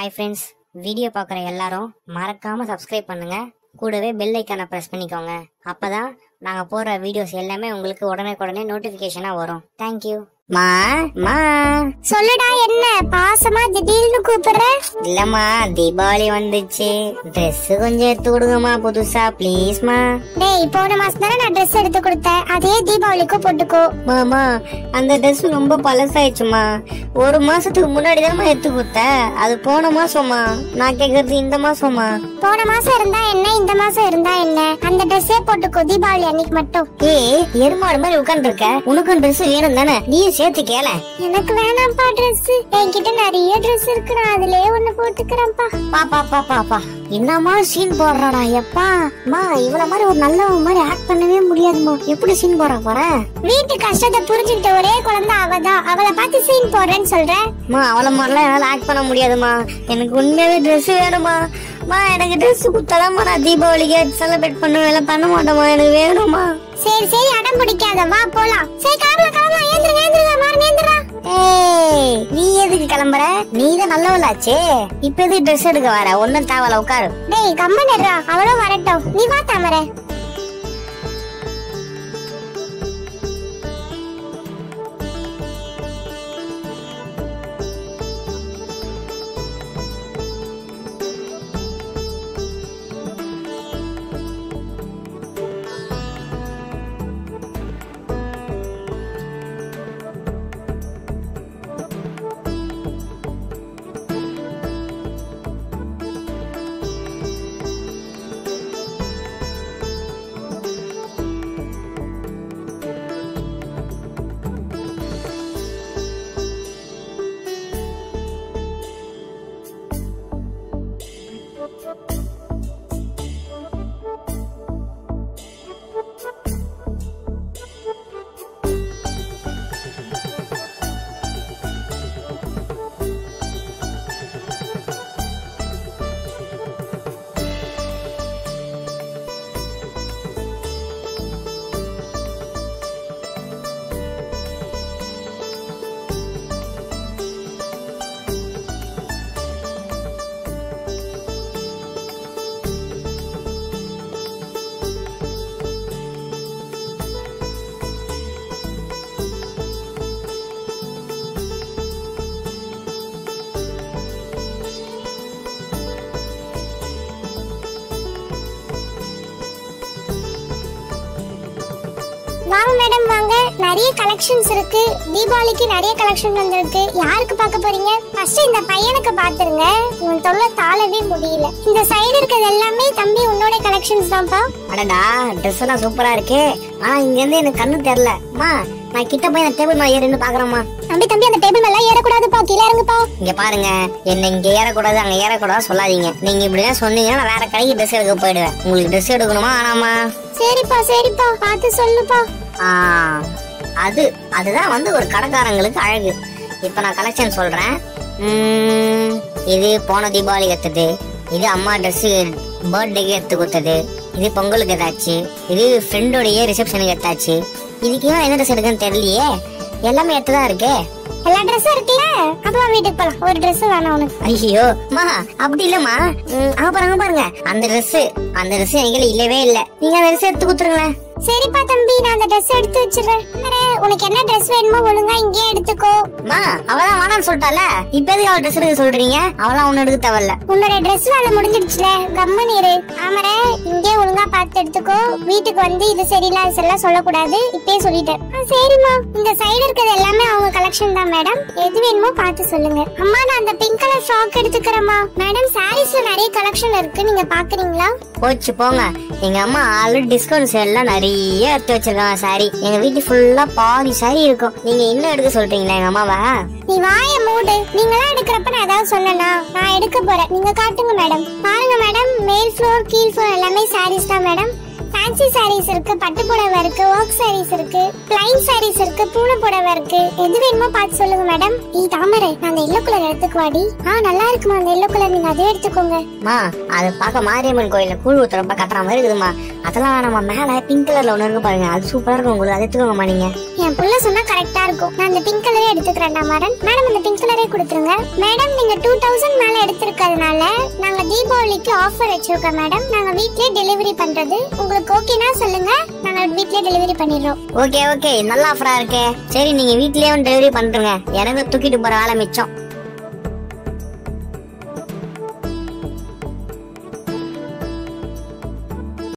hi friends video பார்க்குற எல்லாரும் மறக்காம சப்ஸ்கிரைப் பண்ணுங்க கூடவே பெல் ஐக்கானை ப்ரெஸ் பண்ணிக்கோங்க அப்பதான் நாங்க போடுற வீடியோஸ் எல்லாமே உங்களுக்கு உடனே உடனே நோட்டிபிகேஷனா வரும் தேங்க்யூ மா மா சொல்லுடா என்ன பாசமா திடீர்னு கூப்பிடுற இல்லம்மா தீபாவளி வந்துச்சு Dress கொஞ்சம் எடுத்து கொடுங்கம்மா புதுசா ப்ளீஸ்மா டேய் போன மாசம் தானே நான் ட்ரெஸ் எடுத்து கொடுத்தேன் அதே தீபாவளிக்கும் போட்டுக்கோ மாமா அந்த Dress ரொம்ப பழசாயிடுச்சுமா ஒரு மாசத்துக்கு முன்னாடி தானே எடுத்து கொடுத்த அது போன மாசமா நான் கேக்குறது இந்த மாசமா போன மாசம் இருந்தா என்ன இந்த மாசம் இருந்தா என்ன அந்த ட்ரெஸ்ஸே போட்டுக்கோ தீபாவளி அன்னைக்கு மட்டும் ஏய் எருமாடு மாதிரி உட்கார்ந்து இருக்க உனக்கும் Dress வேணும் தானே நீயும் சேர்த்து கேள எனக்கு வேணாம்ப்பா ட்ரெஸ் என்கிட்ட நிறைய ட்ரெஸ் இருக்கு நான் அதுலயே ஒண்ணு போட்டுக்கிறேன்ப்பா பா பா பா பா பா என்னமா சீன் போடுறாடா எப்பா மா இவ்வளவு மாதிரி ஒரு நல்லவங்க மாதிரி ஆக்ட் பண்ணவே முடியாதுமா எப்படி சீன் போடுற போற வீட்டு கஷ்டத்தை புரிஞ்சுக்கிட்ட ஒரே குழந்தை அவதான் அவளை பார்த்து சீன் போடுறேன்னு சொல்றேன் மா அவள மாதிரிலாம் என்னால ஆக்ட் பண்ண முடியாதுமா எனக்கு உண்மையாவே Dress வேணுமா மா எனக்கு Dress குத்தாதாம்மா நான் தீபாவளிக்கு செலிப்ரேட் பண்ணுவேன் பண்ண மாட்டோமா எனக்கு வேணுமா சரி சரி அடம் பிடிக்காத வா போலாம் சரி கிளம்பலாம் கிளம்பலாம் ஏந்திருங்க ஏந்திருங்க மாறன் ஏந்திரா ஏய் நீ எதுக்கு கிளம்புற நீ தான் நல்லவளாச்சே இப்ப எதுக்கு Dress எடுக்க வர ஒன்னும் தேவல உட்காரு டேய் கம்மனர்ரா அவளும் வரட்டும் நீ வா தாமரை வாங்க மேடம் வாங்க நிறைய கலெக்ஷன்ஸ் இருக்கு தீபாவளிக்கு நிறைய கலெக்ஷன் வந்திருக்கு யாருக்கு பார்க்க போறீங்க ஃபர்ஸ்ட் இந்த பையனுக்கு பாத்துருங்க இவன் தொல்லை தாளவே முடியல இந்த சைடு இருக்கிறது எல்லாமே தம்பி உன்னோட கலெக்ஷன்ஸ் தான்ப்பா அடடா ட்ரெஸ் எல்லாம் சூப்பரா இருக்கு ஆனா இங்க இருந்து எனக்கு கண்ணு தெரியல அம்மா நான் கிட்ட போய் அந்த டேபிள் மேல ஏறின்னு பாக்குறேம்மா தம்பி தம்பி அந்த டேபிள் மேல ஏறக்கூடாதுப்பா கீழே இறங்குப்பா இங்க பாருங்க என்ன இங்க ஏறக்கூடாது அங்க ஏறக்கூடாது சொல்லாதீங்க நீங்க இப்படிதான் சொன்னீங்கன்னா நான் வேற கடைக்கு ட்ரெஸ் எடுக்க போயிடுவேன் உங்களுக்கு ட்ரெஸ் எடுக்கணுமா ஆனாமா சரிப்பா சரிப்பா பார்த்து சொல்லுப்பா ஆ, அது அதுதான் வந்து ஒரு கடைக்காரங்களுக்கு அழகு இப்ப நான் கலெக்ஷன் சொல்றேன் உம், இது போன தீபாவளிக்கு எடுத்தது இது அம்மா ட்ரெஸ் பர்த்டேக்கு எடுத்து கொடுத்தது இது பொங்கலுக்கு எதாச்சு இது ஃப்ரெண்டோடைய ரிசப்ஷனுக்கு எடுத்தாச்சு இதுக்கு ஏன் என்ன ட்ரெஸ் எடுக்குன்னு தெரியலையே எல்லாமே எடுத்துதான் இருக்கே எல்லா ட்ரெஸ்ஸும் இருக்குல்ல அப்பா வீட்டுக்கு போலாம் ஒரு Dress வேணாம் உனக்கு ஐயோ மா அப்படி இல்லம்மா உம், அங்க பாருங்க அங்க பாருங்க அந்த Dress அந்த Dress என்கிட்ட இல்லவே இல்ல நீங்க அந்த Dress எடுத்து கொடுத்துருங்களேன் சரிப்பா தம்பி நான் அந்த Dress எடுத்து வச்சிடுறேன் அண்ணே, உனக்கு என்ன Dress வேணுமோ ஒழுங்கா இங்கே எடுத்துக்கோ மா அவதான் வேணாம்னு சொல்லிட்டால இப்ப எதுக்கு அவள் ட்ரெஸ் எடுக்க சொல்றீங்க அவளாம் ஒண்ணு எடுக்க தேவையில்ல உன்னோட Dress வேலை முடிஞ்சிடுச்சுல கம்மன் இரு ஆமரே இங்கே ஒழுங்கா பார்த்து எடுத்துக்கோ வீட்டுக்கு வந்து இது சரியில்லை அது சரியில்லை சொல்லக்கூடாது இப்பயே சொல்லிட்டேன் ஆ, சரிம்மா இந்த சைடு இருக்கிறது எல்லாமே அவங்க கலெக்ஷன் தான் மேடம் எது வேணுமோ பார்த்து சொல்லுங்க அம்மா நான் அந்த பிங்க் கலர் ஃப்ராக் எடுத்துக்கிறேம்மா மேடம் சாரீஸ்ல நிறைய கலெக்ஷன் இருக்கு நீங்க பாக்குறீங்களா போச்சு போங்க எங்க அம்மா ஆல்ரெடி டிஸ்கவுண்ட் சேல்லாம் நிறைய எடுத்து வச்சிருக்காங்க சாரி எங்க வீட்டு ஃபுல்லா பாதி சாரி இருக்கும் நீங்க இன்னும் எடுக்க சொல்றீங்களா எங்க அம்மாவா நீ வாய மூடு நீங்களா எடுக்கிறப்ப நான் ஏதாவது சொன்னேனா நான் எடுக்க போறேன் நீங்க காட்டுங்க மேடம் பாருங்க மேடம் மேல் ஃப்ளோர் கீழ் ஃப்ளோர் எல்லாமே சாரீஸ் தான் மேடம் ஃபேன்சி சாரீஸ் இருக்கு பட்டு புடவை இருக்கு ஒர்க் சாரீஸ் இருக்கு பிளைன் சாரீஸ் இருக்கு பூனை புடவை இருக்கு எது வேணுமோ பார்த்து சொல்லுங்க மேடம் நீ தாமரை நான் அந்த எல்லோ கலர் எடுத்துக்குவாடி ஆ நல்லா இருக்குமா அந்த எல்லோ கலர் நீங்க அதே எடுத்துக்கோங்க மா அது பார்க்க மாரியம்மன் கோயில்ல கூழ் ஊத்துறப்ப கட்டுற மாதிரி இருக்குதுமா அதெல்லாம் நம்ம மேல பிங்க் கலர்ல ஒண்ணு இருக்கு பாருங்க அது சூப்பரா இருக்கும் உங்களுக்கு அதை எடுத்துக்கோங்கம்மா நீங்க என் புள்ள சொன்னா கரெக்டா இருக்கும் நான் அந்த பிங்க் கலரே எடுத்துக்கிறேன்டா மேடம் மேடம் அந்த பிங்க் கலரே கொடுத்துருங்க மேடம் நீங்க டூ தௌசண்ட் மேல எடுத்திருக்கிறதுனால நாங்க தீபாவளிக்கு ஆஃபர் வச்சிருக்கோம் மேடம் நாங்க வீட்லயே டெலிவரி பண்றது உங்களுக்கு ஓகேனா சொல்லுங்க நாங்க வீட்லயே டெலிவரி பண்ணிடுறோம் ஓகே ஓகே நல்ல ஆஃபரா இருக்கே சரி நீங்க வீட்லயே டெலிவரி பண்றீங்க எனக்கு தூக்கிட்டு போற வேலை மிச்சம்